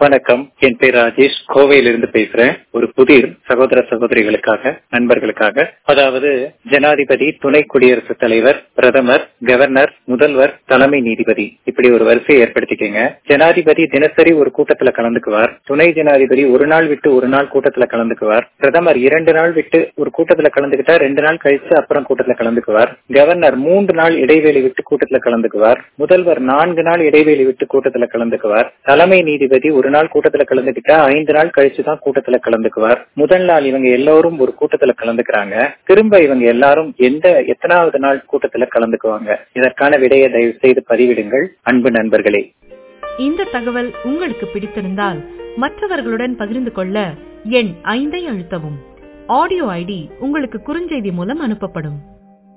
வணக்கம் என் பேர் ராஜேஷ் கோவையிலிருந்து பேசுறேன் ஒரு புதிர் சகோதர சகோதரிகளுக்காக நண்பர்களுக்காக அதாவது ஜனாதிபதி துணை குடியரசுத் தலைவர் பிரதமர் கவர்னர் முதல்வர் தலைமை நீதிபதி இப்படி ஒரு வரிசையை ஏற்படுத்திக்கங்க ஜனாதிபதி தினசரி ஒரு கூட்டத்துல கலந்துக்குவார் துணை ஜனாதிபதி ஒரு நாள் விட்டு ஒரு நாள் கூட்டத்துல கலந்துக்குவார் பிரதமர் இரண்டு நாள் விட்டு ஒரு கூட்டத்துல கலந்துக்கிட்டா ரெண்டு நாள் கழிச்சு அப்புறம் கூட்டத்துல கலந்துக்குவார் கவர்னர் மூன்று நாள் இடைவேளை விட்டு கூட்டத்துல கலந்துக்குவார் முதல்வர் நான்கு நாள் இடைவேளை விட்டு கூட்டத்துல கலந்துக்குவார் தலைமை நீதிபதி ஒரு நாள் கூட்டத்துல கலந்துக்கிட்டா ஐந்து நாள் கழிச்சுதான் கூட்டத்துல கலந்துக்குவார் முதல் நாள் இவங்க எல்லோரும் ஒரு கூட்டத்துல கலந்துக்கிறாங்க திரும்ப இவங்க எல்லாரும் எந்த எத்தனாவது நாள் கூட்டத்துல கலந்துக்குவாங்க இதற்கான விடையை தயவு செய்து பதிவிடுங்கள் அன்பு நண்பர்களே இந்த தகவல் உங்களுக்கு பிடித்திருந்தால் மற்றவர்களுடன் பகிர்ந்து கொள்ள எண் ஐந்தை அழுத்தவும் ஆடியோ ஐடி உங்களுக்கு குறுஞ்செய்தி மூலம் அனுப்பப்படும்